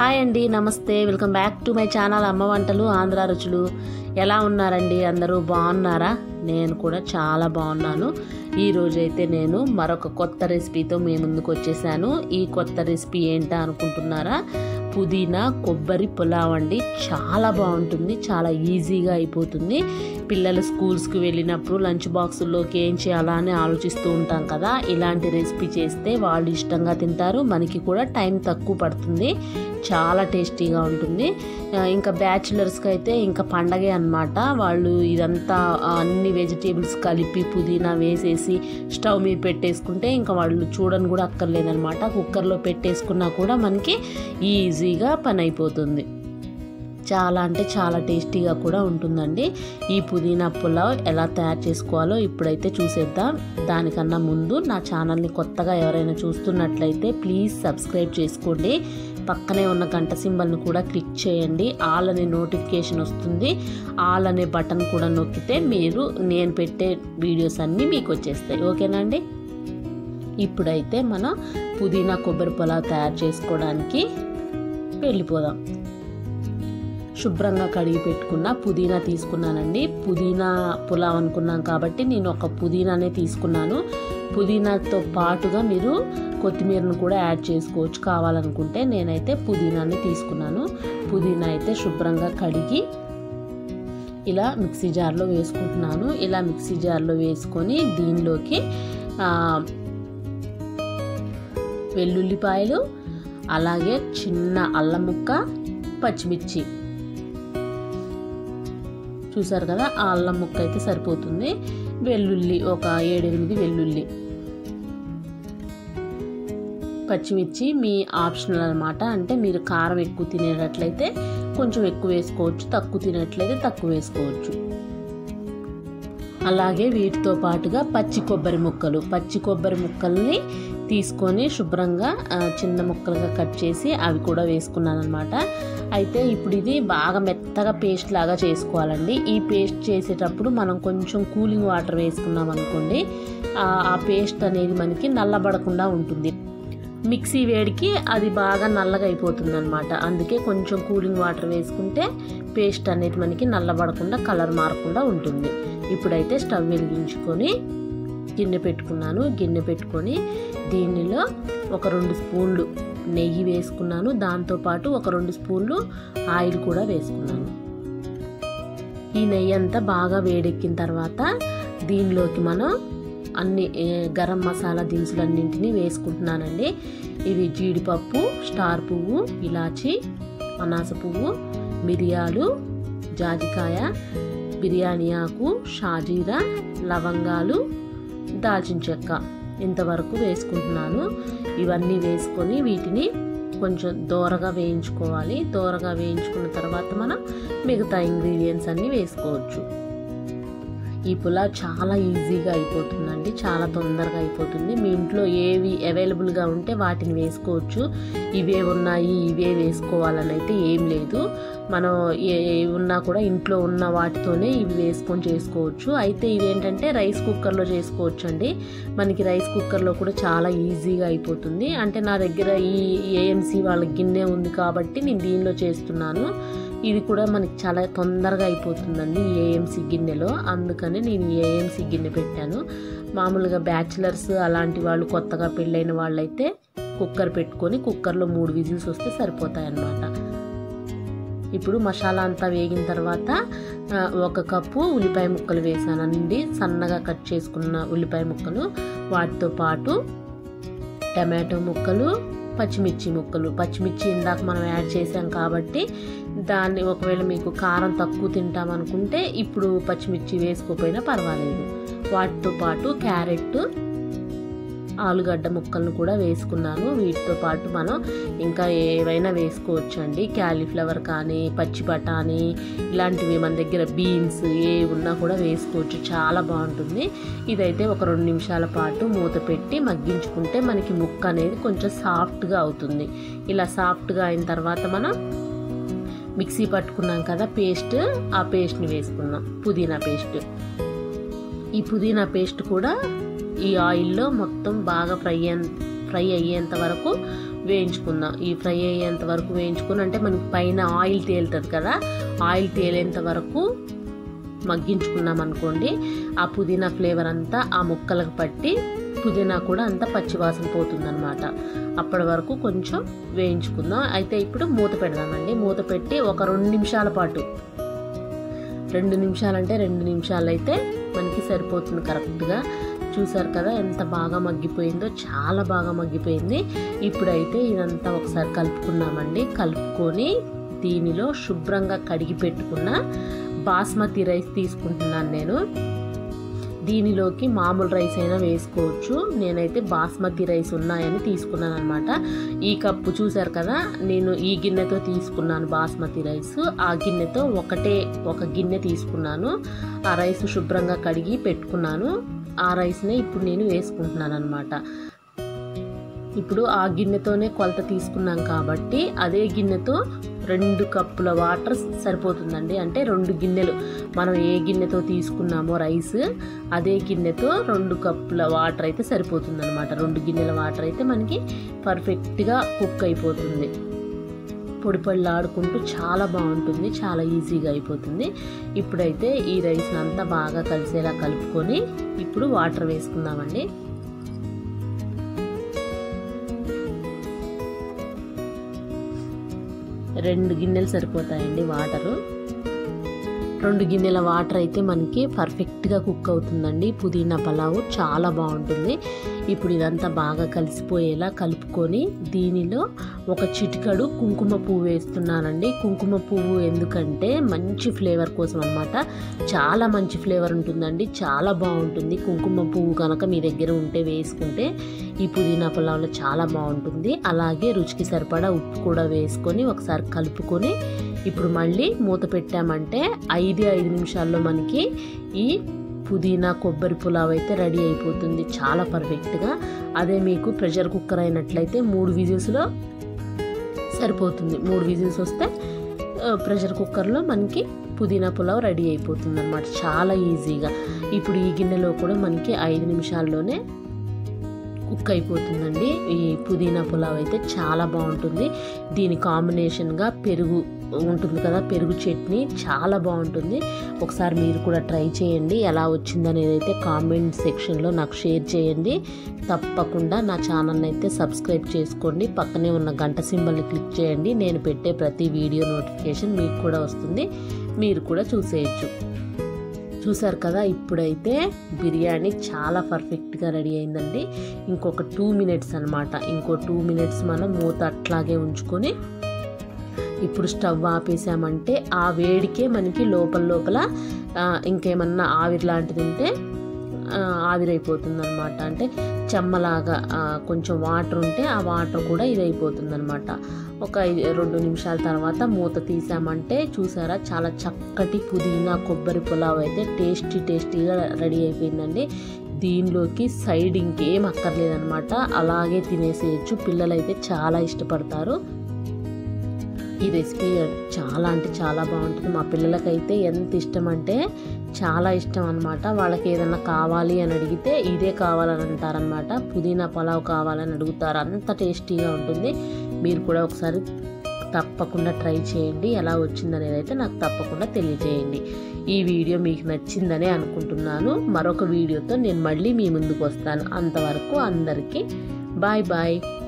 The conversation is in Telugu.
హాయ్ అండి నమస్తే welcome back to my channel అమ్మ వంటలు ఆంధ్ర రుచులు ఎలా ఉన్నారండి అందరూ బాగున్నారా నేను కూడా చాలా బాగున్నాను ఈ రోజైతే నేను మరొక కొత్త రెసిపీతో మీ ముందుకు వచ్చేసాను ఈ కొత్త రెసిపీ ఏంటా అనుకుంటున్నారా పుదీనా కొబ్బరి పులావ్ అండి చాలా బాగుంటుంది చాలా ఈజీగా అయిపోతుంది పిల్లలు స్కూల్స్కి వెళ్ళినప్పుడు లంచ్ బాక్సుల్లోకి ఏం చేయాలా అని ఆలోచిస్తూ ఉంటాం కదా ఇలాంటి రెసిపీ చేస్తే వాళ్ళు ఇష్టంగా తింటారు మనకి కూడా టైం తక్కువ పడుతుంది చాలా టేస్టీగా ఉంటుంది ఆ, ఇంకా బ్యాచులర్స్కి అయితే ఇంకా పండగే అనమాట వాళ్ళు ఇదంతా అన్ని వెజిటేబుల్స్ కలిపి పుదీనా వేసేసి స్టవ్ మీద పెట్టేసుకుంటే ఇంకా వాళ్ళు చూడని కూడా అక్కర్లేదనమాట కుక్కర్లో పెట్టేసుకున్నా కూడా మనకి ఈజీగా పని అయిపోతుంది చాలా అంటే చాలా టేస్టీగా కూడా ఉంటుందండి ఈ పుదీనా పులావ్ ఎలా తయారు చేసుకోవాలో ఇప్పుడైతే చూసేద్దాం దానికన్నా ముందు నా ఛానల్ని కొత్తగా ఎవరైనా చూస్తున్నట్లయితే ప్లీజ్ సబ్స్క్రైబ్ చేసుకోండి పక్కనే ఉన్న గంట సింబల్ని కూడా క్లిక్ చేయండి ఆల్ అనే నోటిఫికేషన్ వస్తుంది ఆల్ అనే బటన్ కూడా నొక్కితే మీరు నేను పెట్టే వీడియోస్ అన్నీ మీకు వచ్చేస్తాయి ఓకేనా అండి ఇప్పుడైతే మనం పుదీనా కొబ్బరి పులావ్ తయారు చేసుకోవడానికి వెళ్ళిపోదాం శుభ్రంగా కడిగి పెట్టుకున్న పుదీనా తీసుకున్నానండి పుదీనా పులావ్ అనుకున్నాం కాబట్టి నేను ఒక పుదీనానే తీసుకున్నాను పుదీనాతో పాటుగా మీరు కొత్తిమీరను కూడా యాడ్ చేసుకోవచ్చు కావాలనుకుంటే నేనైతే పుదీనాని తీసుకున్నాను పుదీనా అయితే శుభ్రంగా కడిగి ఇలా మిక్సీ జార్లో వేసుకుంటున్నాను ఇలా మిక్సీ జార్లో వేసుకొని దీనిలోకి ఆ, వెల్లుల్లిపాయలు అలాగే చిన్న అల్లం ముక్క పచ్చిమిర్చి చూసారు కదా ఆ అల్లం ముక్క అయితే సరిపోతుంది వెల్లుల్లి ఒక ఏడెనిమిది వెల్లుల్లి పచ్చిమిర్చి మీ ఆప్షనల్ అనమాట అంటే మీరు కారం ఎక్కువ తినేటట్లయితే కొంచెం ఎక్కువ వేసుకోవచ్చు తక్కువ తినేట్లయితే తక్కువ వేసుకోవచ్చు అలాగే వీటితో పాటుగా పచ్చి కొబ్బరి ముక్కలు పచ్చి కొబ్బరి ముక్కల్ని తీసుకొని శుభ్రంగా ఆ, చిన్న ముక్కలుగా కట్ చేసి అవి కూడా వేసుకున్నాను అనమాట అయితే ఇప్పుడు ఇది బాగా మెత్తగా పేస్ట్ లాగా చేసుకోవాలండి ఈ పేస్ట్ చేసేటప్పుడు మనం కొంచెం కూలింగ్ వాటర్ వేసుకున్నాం అనుకోండి ఆ ఆ పేస్ట్ అనేది మనకి నల్లబడకుండా ఉంటుంది మిక్సీ వేడికి అది బాగా నల్లగా అయిపోతుంది అనమాట అందుకే కొంచెం కూలింగ్ వాటర్ వేసుకుంటే పేస్ట్ అనేది మనకి నల్లబడకుండా కలర్ మారకుండా ఉంటుంది ఇప్పుడైతే స్టవ్ వెలిగించుకొని గిన్నె పెట్టుకున్నాను గిన్నె పెట్టుకొని దీనిలో ఒక రెండు స్పూన్లు నెయ్యి వేసుకున్నాను దాంతోపాటు ఒక రెండు స్పూన్లు ఆయిల్ కూడా వేసుకున్నాను ఈ నెయ్యి అంతా బాగా వేడెక్కిన తర్వాత దీనిలోకి మనం అన్ని ఏ, గరం మసాలా దినుసులన్నింటినీ వేసుకుంటున్నానండి ఇవి జీడిపప్పు స్టార్ పువ్వు ఇలాచి అనాస పువ్వు మిరియాలు జాజికాయ బిర్యానీ ఆకు షాజీరా లవంగాలు దాల్చిన చెక్క ఇంతవరకు వేసుకుంటున్నాను ఇవన్నీ వేసుకొని వీటిని కొంచెం దోరగా వేయించుకోవాలి దోరగా వేయించుకున్న తర్వాత మనం మిగతా ఇంగ్రీడియంట్స్ అన్నీ వేసుకోవచ్చు ఈ పులావ్ చాలా ఈజీగా అయిపోతుందండి చాలా తొందరగా అయిపోతుంది మీ ఇంట్లో ఏవి అవైలబుల్గా ఉంటే వాటిని వేసుకోవచ్చు ఇవే ఉన్నాయి ఇవే వేసుకోవాలని అయితే ఏం లేదు మనం ఏ ఏ ఉన్నా కూడా ఇంట్లో ఉన్న వాటితోనే ఇవి వేసుకొని చేసుకోవచ్చు అయితే ఇవేంటంటే రైస్ కుక్కర్లో చేసుకోవచ్చు అండి మనకి రైస్ కుక్కర్లో కూడా చాలా ఈజీగా అయిపోతుంది అంటే నా దగ్గర ఈ ఏఎంసీ వాళ్ళ గిన్నె ఉంది కాబట్టి నేను దీనిలో చేస్తున్నాను ఇది కూడా మనకి చాలా తొందరగా అయిపోతుందండి ఏఎంసీ గిన్నెలో అందుకని నేను ఏఎంసీ గిన్నె పెట్టాను మామూలుగా బ్యాచిలర్స్ అలాంటి వాళ్ళు కొత్తగా పెళ్ళైన వాళ్ళైతే కుక్కర్ పెట్టుకొని కుక్కర్లో మూడు విజిల్స్ వస్తే సరిపోతాయి అన్నమాట ఇప్పుడు మసాలా అంతా వేగిన తర్వాత ఆ, ఒక కప్పు ఉల్లిపాయ ముక్కలు వేసానండి సన్నగా కట్ చేసుకున్న ఉల్లిపాయ ముక్కలు వాటితో పాటు టమాటో ముక్కలు పచ్చిమిర్చి ముక్కలు పచ్చిమిర్చి ఇందాక మనం యాడ్ చేసాం కాబట్టి దాన్ని ఒకవేళ మీకు కారం తక్కువ తింటామనుకుంటే ఇప్పుడు పచ్చిమిర్చి వేసుకోకపోయినా పర్వాలేదు వాటితో పాటు క్యారెట్ ఆలుగడ్డ ముక్కలను కూడా వేసుకున్నాను వీటితో పాటు మనం ఇంకా ఏవైనా వేసుకోవచ్చు అండి క్యాలీఫ్లవర్ కానీ పచ్చి బఠానీ ఇలాంటివి మన దగ్గర బీన్స్ ఏ ఉన్నా కూడా వేసుకోవచ్చు చాలా బాగుంటుంది ఇదైతే ఒక రెండు నిమిషాల పాటు మూత పెట్టి మగ్గించుకుంటే మనకి ముక్క అనేది కొంచెం సాఫ్ట్గా అవుతుంది ఇలా సాఫ్ట్గా అయిన తర్వాత మనం మిక్సీ పట్టుకున్నాం కదా పేస్ట్ ఆ పేస్ట్ని వేసుకున్నాం పుదీనా పేస్ట్ ఈ పుదీనా పేస్ట్ కూడా ఈ ఆయిల్లో మొత్తం బాగా ఫ్రై అన్ ఫ్రై అయ్యేంత వరకు వేయించుకుందాం ఈ ఫ్రై అయ్యేంత వరకు వేయించుకుని అంటే మనకి పైన ఆయిల్ తేలుతుంది కదా ఆయిల్ తేలేంత వరకు మగ్గించుకున్నాం అనుకోండి ఆ పుదీనా ఫ్లేవర్ అంతా ఆ ముక్కలకు పట్టి పుదీనా కూడా అంతా పచ్చివాసన పోతుందన్నమాట అప్పటి వరకు కొంచెం వేయించుకుందాం అయితే ఇప్పుడు మూత పెడదామండి మూత పెట్టి ఒక రెండు నిమిషాల పాటు రెండు నిమిషాలంటే రెండు నిమిషాలు అయితే మనకి సరిపోతుంది కరెక్ట్గా చూసారు కదా ఎంత బాగా మగ్గిపోయిందో చాలా బాగా మగ్గిపోయింది ఇప్పుడైతే ఇదంతా ఒకసారి కలుపుకున్నామండి కలుపుకొని దీనిలో శుభ్రంగా కడిగి పెట్టుకున్న బాస్మతి రైస్ తీసుకుంటున్నాను నేను దీనిలోకి మామూలు రైస్ అయినా వేసుకోవచ్చు నేనైతే బాస్మతి రైస్ ఉన్నాయని తీసుకున్నాను అనమాట ఈ కప్పు చూసారు కదా నేను ఈ గిన్నెతో తీసుకున్నాను బాస్మతి రైస్ ఆ గిన్నెతో ఒకటే ఒక గిన్నె తీసుకున్నాను ఆ రైస్ శుభ్రంగా కడిగి పెట్టుకున్నాను ఆ రైస్నే ఇప్పుడు నేను వేసుకుంటున్నాను అనమాట ఇప్పుడు ఆ గిన్నెతోనే కొలత తీసుకున్నాం కాబట్టి అదే గిన్నెతో రెండు కప్పుల వాటర్ సరిపోతుందండి అంటే రెండు గిన్నెలు మనం ఏ గిన్నెతో తీసుకున్నామో రైస్ అదే గిన్నెతో రెండు కప్పుల వాటర్ అయితే సరిపోతుంది అనమాట రెండు గిన్నెల వాటర్ అయితే మనకి పర్ఫెక్ట్గా కుక్ అయిపోతుంది పొడి ఆడుకుంటూ చాలా బాగుంటుంది చాలా ఈజీగా అయిపోతుంది ఇప్పుడైతే ఈ రైస్ని అంతా బాగా కలిసేలా కలుపుకొని ఇప్పుడు వాటర్ వేసుకుందామండి రెండు గిన్నెలు సరిపోతాయండి వాటరు రెండు గిన్నెల వాటర్ అయితే మనకి పర్ఫెక్ట్గా కుక్ అవుతుందండి పుదీనా పలావు చాలా బాగుంటుంది ఇప్పుడు ఇదంతా బాగా కలిసిపోయేలా కలుపుకొని దీనిలో ఒక చిటికడు కుంకుమ పువ్వు వేస్తున్నానండి కుంకుమ పువ్వు ఎందుకంటే మంచి ఫ్లేవర్ కోసం అనమాట చాలా మంచి ఫ్లేవర్ ఉంటుందండి చాలా బాగుంటుంది కుంకుమ పువ్వు కనుక మీ దగ్గర ఉంటే వేసుకుంటే ఈ పుదీనా పులావ్లో చాలా బాగుంటుంది అలాగే రుచికి సరిపడా ఉప్పు కూడా వేసుకొని ఒకసారి కలుపుకొని ఇప్పుడు మళ్ళీ మూత పెట్టామంటే ఐదు ఐదు నిమిషాల్లో మనకి ఈ పుదీనా కొబ్బరి పులావ్ అయితే రెడీ అయిపోతుంది చాలా పర్ఫెక్ట్గా అదే మీకు ప్రెషర్ కుక్కర్ అయినట్లయితే మూడు విజిల్స్లో సరిపోతుంది మూడు విజిల్స్ వస్తే ప్రెషర్ కుక్కర్లో మనకి పుదీనా పులావ్ రెడీ అయిపోతుంది అనమాట చాలా ఈజీగా ఇప్పుడు ఈ గిన్నెలో కూడా మనకి ఐదు నిమిషాల్లోనే కుక్ అయిపోతుందండి ఈ పుదీనా పులావ్ అయితే చాలా బాగుంటుంది దీని కాంబినేషన్గా పెరుగు ఉంటుంది కదా పెరుగు చట్నీ చాలా బాగుంటుంది ఒకసారి మీరు కూడా ట్రై చేయండి ఎలా వచ్చిందనేది అయితే కామెంట్ సెక్షన్లో నాకు షేర్ చేయండి తప్పకుండా నా ఛానల్ని అయితే సబ్స్క్రైబ్ చేసుకోండి పక్కనే ఉన్న గంట సింబల్ని క్లిక్ చేయండి నేను పెట్టే ప్రతి వీడియో నోటిఫికేషన్ మీకు కూడా వస్తుంది మీరు కూడా చూసేయచ్చు చూసారు కదా ఇప్పుడైతే బిర్యానీ చాలా పర్ఫెక్ట్గా రెడీ అయిందండి ఇంకొక టూ మినిట్స్ అనమాట ఇంకో టూ మినిట్స్ మనం మూత అట్లాగే ఉంచుకొని ఇప్పుడు స్టవ్ ఆపేసామంటే ఆ వేడికే మనకి లోపల లోపల ఇంకేమన్నా ఆవిరి లాంటిది ఉంటే ఆవిరైపోతుంది అనమాట అంటే చెమ్మలాగా కొంచెం వాటర్ ఉంటే ఆ వాటర్ కూడా ఇదైపోతుంది అనమాట ఒక రెండు నిమిషాల తర్వాత మూత తీసామంటే చూసారా చాలా చక్కటి పుదీనా కొబ్బరి పులావ్ అయితే టేస్టీ టేస్టీగా రెడీ అయిపోయిందండి దీనిలోకి సైడ్ ఇంకేం అక్కర్లేదనమాట అలాగే తినేసేయచ్చు పిల్లలైతే చాలా ఇష్టపడతారు ఈ రెసిపీ చాలా అంటే చాలా బాగుంటుంది మా పిల్లలకైతే ఎంత ఇష్టం అంటే చాలా ఇష్టం అనమాట వాళ్ళకి ఏదన్నా కావాలి అని అడిగితే ఇదే కావాలని అంటారనమాట పుదీనా పలావ్ కావాలని అడుగుతారు అంత టేస్టీగా ఉంటుంది మీరు కూడా ఒకసారి తప్పకుండా ట్రై చేయండి ఎలా వచ్చిందనేది అయితే నాకు తప్పకుండా తెలియజేయండి ఈ వీడియో మీకు నచ్చిందనే అనుకుంటున్నాను మరొక వీడియోతో నేను మళ్ళీ మీ ముందుకు వస్తాను అంతవరకు అందరికీ బాయ్ బాయ్